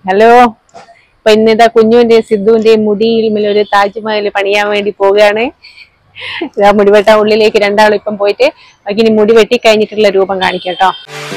Hello അപ്പൊ ഇന്നിതാ കുഞ്ഞുവിന്റെയും സിദ്ധുവിന്റെയും മുടിയിൽ ഒരു താജ്മഹൽ പണിയാൻ വേണ്ടി പോവുകയാണ് ഇതാ മുടിവെട്ട ഉള്ളിലേക്ക് രണ്ടാളും ഇപ്പം പോയിട്ട് ബാക്കി ഇനി മുടി വെട്ടി കഴിഞ്ഞിട്ടുള്ള രൂപം കാണിക്കാം കേട്ടോ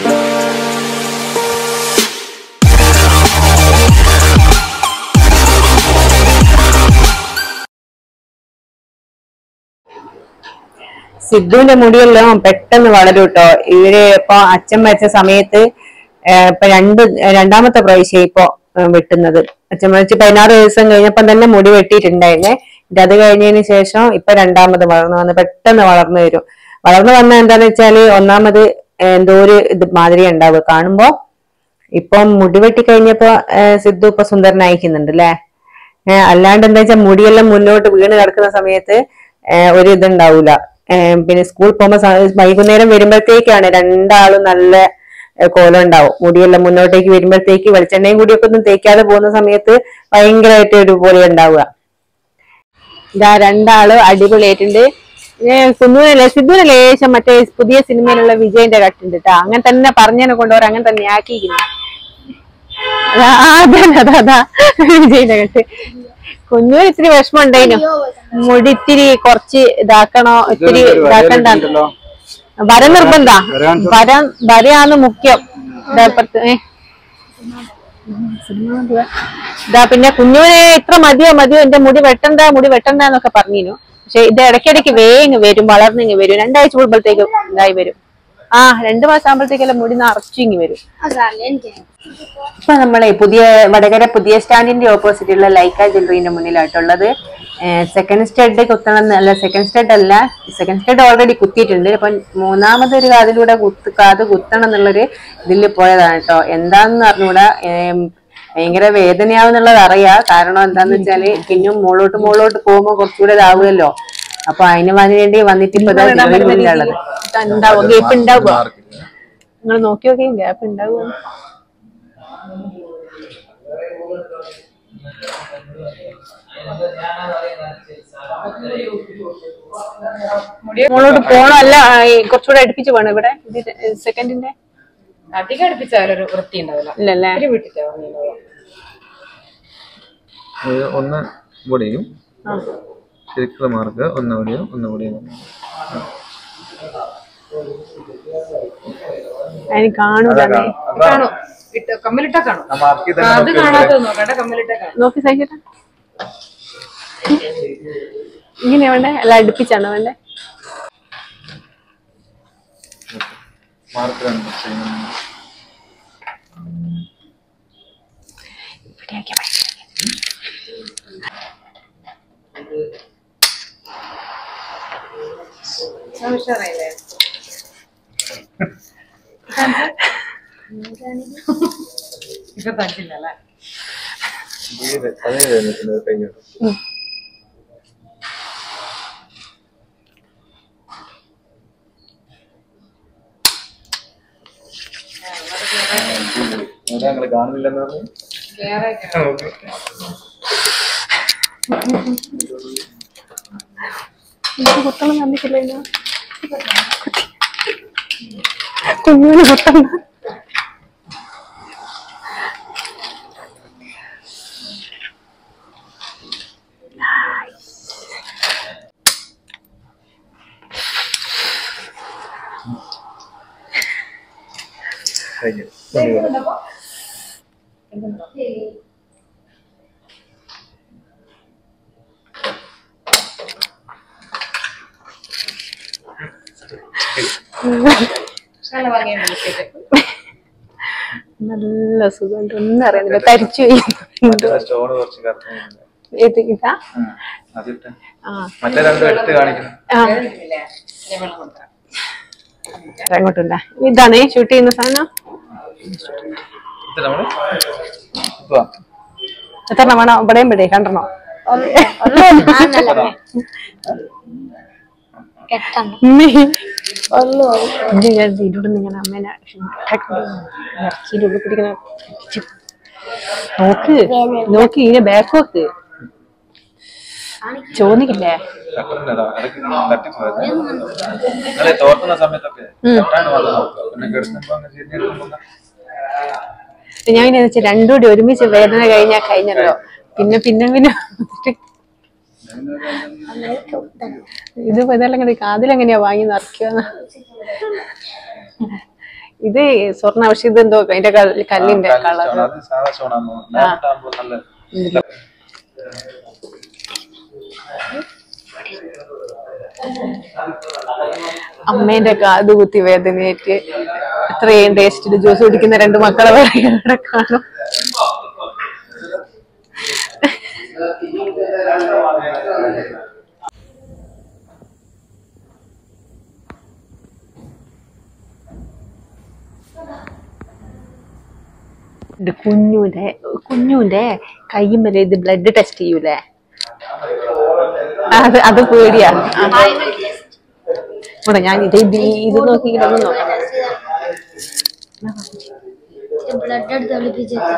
സിദ്ധുവിന്റെ മുടിയെല്ലാം പെട്ടെന്ന് വളരും കേട്ടോ ഇവര് ഇപ്പൊ അച്ഛൻ വെച്ച സമയത്ത് ഏർ ഇപ്പൊ രണ്ട് രണ്ടാമത്തെ പ്രാവശ്യം ഇപ്പൊ ഏർ വെട്ടുന്നത് അച്ഛൻ വെച്ച് പതിനാറ് ദിവസം കഴിഞ്ഞപ്പം തന്നെ മുടി വെട്ടിയിട്ടുണ്ടായിരുന്നേ എന്നിട്ട് അത് കഴിഞ്ഞതിന് ശേഷം ഇപ്പൊ രണ്ടാമത് വളർന്നു വന്ന് പെട്ടെന്ന് വളർന്നു വരും വളർന്നു വന്ന എന്താന്ന് വെച്ചാല് ഒന്നാമത് എന്തോ ഒരു ഇത് മാതിരി ഉണ്ടാവുക കാണുമ്പോ ഇപ്പം മുടി വെട്ടി കഴിഞ്ഞപ്പോ ഏർ സിദ്ധു ഇപ്പൊ സുന്ദരനായിക്കുന്നുണ്ട് അല്ലേ ഏഹ് അല്ലാണ്ട് എന്താ വെച്ചാൽ മുടിയെല്ലാം മുന്നോട്ട് വീണ് കിടക്കുന്ന സമയത്ത് ഏഹ് ഒരു ഇതുണ്ടാവൂല ഏഹ് പിന്നെ സ്കൂൾ പോകുമ്പോ സ- വൈകുന്നേരം വരുമ്പോഴത്തേക്കാണ് രണ്ടാളും നല്ല ഏഹ് കോലം ഉണ്ടാവും മുടിയെല്ലാം മുന്നോട്ടേക്ക് വരുമ്പോഴത്തേക്ക് വെളിച്ചെണ്ണയും കൂടിയൊക്കെ ഒന്നും തേക്കാതെ പോകുന്ന സമയത്ത് ഭയങ്കരമായിട്ട് ഒരു പോലെ ഉണ്ടാവുക ഇതാ രണ്ടാള് അടിപൊളിയായിട്ടുണ്ട് കുന്നുവിനല്ലേ സിദ്ധുവിന് ലേശം മറ്റേ പുതിയ സിനിമയിലുള്ള വിജയന്റെ കട്ടുണ്ട് കേട്ടോ അങ്ങനെ തന്നെ പറഞ്ഞതിനെ കൊണ്ടുപോയി അങ്ങനെ തന്നെ ആക്കിയിരിക്കുന്നു അതാ അതാ അതാ അതാ വിജയന്റെ കട്ട് കുഞ്ഞുവിന് ഇത്തിരി വിഷമം ഉണ്ടായിനു മുടി ഇത്തിരി കുറച്ച് ഇതാക്കണോ ഇത്തിരി ഇതാക്കണ്ട വര നിർബന്ധ വര വരയാണ് മുഖ്യം ഇതാ ഇപ്പുറത്ത് ഏ. ഇതാ പിന്നെ കുഞ്ഞുവിനെ ഇത്ര മതിയോ മതിയോ എന്റെ മുടി വെട്ടണ്ട മുടി വെട്ടണ്ട എന്നൊക്കെ പറഞ്ഞിരുന്നു പക്ഷെ ഇത് ഇടയ്ക്കിടയ്ക്ക് വേഗം വരും വളർന്നിങ്ങ് വരും രണ്ടാഴ്ച കൂടുമ്പോഴത്തേക്ക് ഇതായി വരും ആ രണ്ടു മാസം ആകുമ്പോഴത്തേക്കെല്ലാം മുടി നിറച്ചിങ്ങി വരും ഇപ്പൊ നമ്മളെ പുതിയ വടകര പുതിയ സ്റ്റാൻഡിന്റെ ഓപ്പോസിറ്റ് ഉള്ള ലൈക്ക ജ്വല്ലറിന്റെ മുന്നിലായിട്ടുള്ളത് സെക്കൻഡ് സ്റ്റഡ് കുത്തണം അല്ല സെക്കൻഡ് സ്റ്റഡ് അല്ല സെക്കൻഡ് സ്റ്റഡ് ഓൾറെഡി കുത്തിയിട്ടുണ്ട് അപ്പൊ മൂന്നാമതൊരു കാതിലൂടെ കുത്ത് കാത് കുത്തണം എന്നുള്ളൊരു ഇതിൽ പോയതാണ് കേട്ടോ എന്താന്ന് അറിഞ്ഞൂടാ ഏം, ഭയങ്കര വേദനയാവുന്നുള്ളത് അറിയാ കാരണം എന്താന്ന് വെച്ചാല് പിന്നും മുകളോട്ട് മുകളോട്ട് പോകുമ്പോ കുറച്ചുകൂടെ ഇതാവുമല്ലോ അപ്പൊ അതിന് വേണ്ടി വന്നിട്ട് ഇപ്പൊ ഇതാ ജ്വല്ലറിയിലുള്ളത് ഉണ്ടാവും ഗ്യാപ്പ് ഉണ്ടാവുക നിങ്ങൾ നോക്കി നോക്കി ഗ്യാപ്പ് ഉണ്ടാവുക മോളോട്ട് പോണോ അല്ല ഈ കുറച്ചുകൂടെ അടുപ്പിച്ച് വേണം ഇവിടെ സെക്കൻഡിന്റെ അധികം അടുപ്പിച്ചാലൊരു വൃത്തി ഉണ്ടാവില്ല ഇല്ലല്ലേ ഒരു വീട്ടിൽ വന്നിട്ടുണ്ടാവും ഇത് ഒന്ന് ഇവിടെയും ആ. ശരിക്കുള്ള മാർക്ക് ഒന്ന് ഇവിടെയും ഒന്ന് ഇവിടെയും അതിന് കാണൂല നീ. കാണോ ഇട്ട് കമ്മലിട്ടാ കാണും ആ മാർക്ക് ആ, അത് കാണാത്തത് നോക്കട്ടെ കമ്മലിട്ടാ കാണും നോക്കി സഹിച്ചേട്ടാ ഇങ്ങനെയാ വേണ്ടേ അല്ല അടുപ്പിച്ചാണോ വേണ്ടേ മാർക്ക് രണ്ട് ചെയ്യുന്നു ഇവിടെയൊക്കെ ഭയങ്കര ഉഷാറായില്ലേ ഇപ്പൊ തച്ചില്ല അല്ലേ അതേ അതേ കഴിഞ്ഞിട്ടുണ്ട് കഴിഞ്ഞു ഇവിടെ ഞങ്ങള് കാണുന്നില്ലെന്ന് പറഞ്ഞു വേറെ എനിക്ക് കുത്തണം തന്നിട്ടില്ല ഇന്ന്. കുഞ്ഞിന് കുത്തണം കഴിഞ്ഞു നല്ല ഭംഗിയുണ്ട് വിളിച്ചിട്ട് നല്ല സുഖമുണ്ട് ഒന്നും അറിയണില്ല തരിച്ചു പോയി സ്റ്റോൺ കുറച്ച് കറക്റ്റ് ഇത് ഇതാ അതിട്ട് ആ മറ്റേ രണ്ടും എടുത്ത് കാണിക്കണം ആ ഇല്ലേ? ഞാൻ വെള്ളം കൊടുക്കാം അങ്ങോട്ടുണ്ടാ ഇതാണ് ഷൂട്ട് ചെയ്യുന്ന സാധനം ഇത് നമ്മള് ഇപ്പൊ എത്ര വേണം ഇവിടെയും ഇവിടെ കണ്ടണോ ഇതിലൂടെ ഇങ്ങനെ അമ്മേനെ ഇറച്ചിയുടെ ഉള്ളിൽ പിടിക്കുന്ന നോക്ക് നോക്ക് ഇതിന്റെ ബാക്ക് നോക്ക് ചോദിക്കില്ലേ തട്ടുന്നുണ്ടോ? ഇടയ്ക്ക് തട്ടിപ്പോയത്. നിങ്ങള് തോർത്തുന്ന സമയത്തൊക്കെ തട്ടാണ്ട് വന്ന് നോക്കുക. പിന്നെ കിടക്കുമ്പോ അങ്ങ് തിരിഞ്ഞ് നിൽക്കുമ്പോ ഞാൻ ഇങ്ങനെ വെച്ചാൽ രണ്ടും കൂടി ഒരുമിച്ച് വേദന കഴിഞ്ഞാൽ കഴിഞ്ഞല്ലോ പിന്നെ പിന്നെ പിന്നെ ഇത് ഇതെല്ലാം കൂടി കാതിലെങ്ങനെയാ വാങ്ങി നിറയ്ക്കുക ഇത് സ്വർണ്ണ പക്ഷെ ഇത് എന്തോ അതിന്റെ കല്ല്- കല്ലിന്റെ ആ, കളർ അത് സാധാ ചോണാന്ന് തോന്നുന്നു. നേരിട്ടാകുമ്പോ നല്ല അമ്മേന്റെ കാത് കുത്തി വേദനയേറ്റ് എത്രയും ടേസ്റ്റിൽ ജ്യൂസ് കുടിക്കുന്ന രണ്ട് മക്കളെ വേറെ ഇവിടെ കാണും ഇത് കുഞ്ഞുന്റെ കുഞ്ഞുന്റെ കയ്യുമ്മല് ഇത് ബ്ലഡ് ടെസ്റ്റ് ചെയ്യൂലേ അത് അത് പേടിയാ ആ. ഇവിടെ ഞാൻ ഇത് ഇത് ഇത് നോക്കി ഇതൊന്നും നോക്കാം ബ്ലഡ് എടുത്ത് ഒളിപ്പിച്ചേക്ക്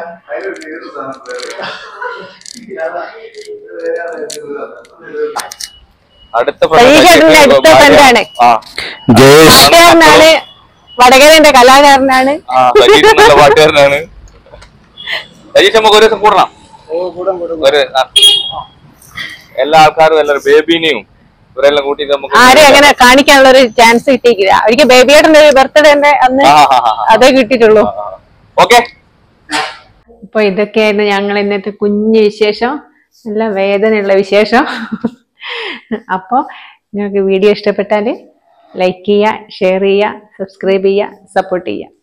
അടുത്ത പരീക്ഷയുടെ അടുത്ത ഫ്രണ്ടാണ് ആ പാട്ടുകാരനാണ് വടകരന്റെ കലാകാരനാണ് ആ സജീഷ് നല്ല പാട്ടുകാരനാണ് സജീഷ് നമുക്ക് ഒരു ദിവസം കൂടണം ഒരു ആ. എല്ലാ ആൾക്കാരും എല്ലാവരും ബേബിനെയും ഇവരെല്ലാം കൂട്ടിയിട്ട് നമുക്ക് ആരും അങ്ങനെ കാണിക്കാനുള്ള ഒരു ചാൻസ് കിട്ടിയിട്ടില്ല ഒരിക്കൽ ബേബിയുടെ ഒരു ബർത്ത്ഡേന്റെ അന്ന് ആ, ആ, ആ, ആ. അതേ കിട്ടിയിട്ടുള്ളൂ ഓക്കെ അപ്പൊ ഇതൊക്കെയായിരുന്നു ഞങ്ങൾ ഇന്നത്തെ കുഞ്ഞു വിശേഷം നല്ല വേദനയുള്ള വിശേഷം അപ്പൊ നിങ്ങൾക്ക് വീഡിയോ ഇഷ്ടപ്പെട്ടാൽ ലൈക്ക് ചെയ്യുക ഷെയർ ചെയ്യുക സബ്സ്ക്രൈബ് ചെയ്യുക സപ്പോർട്ട് ചെയ്യുക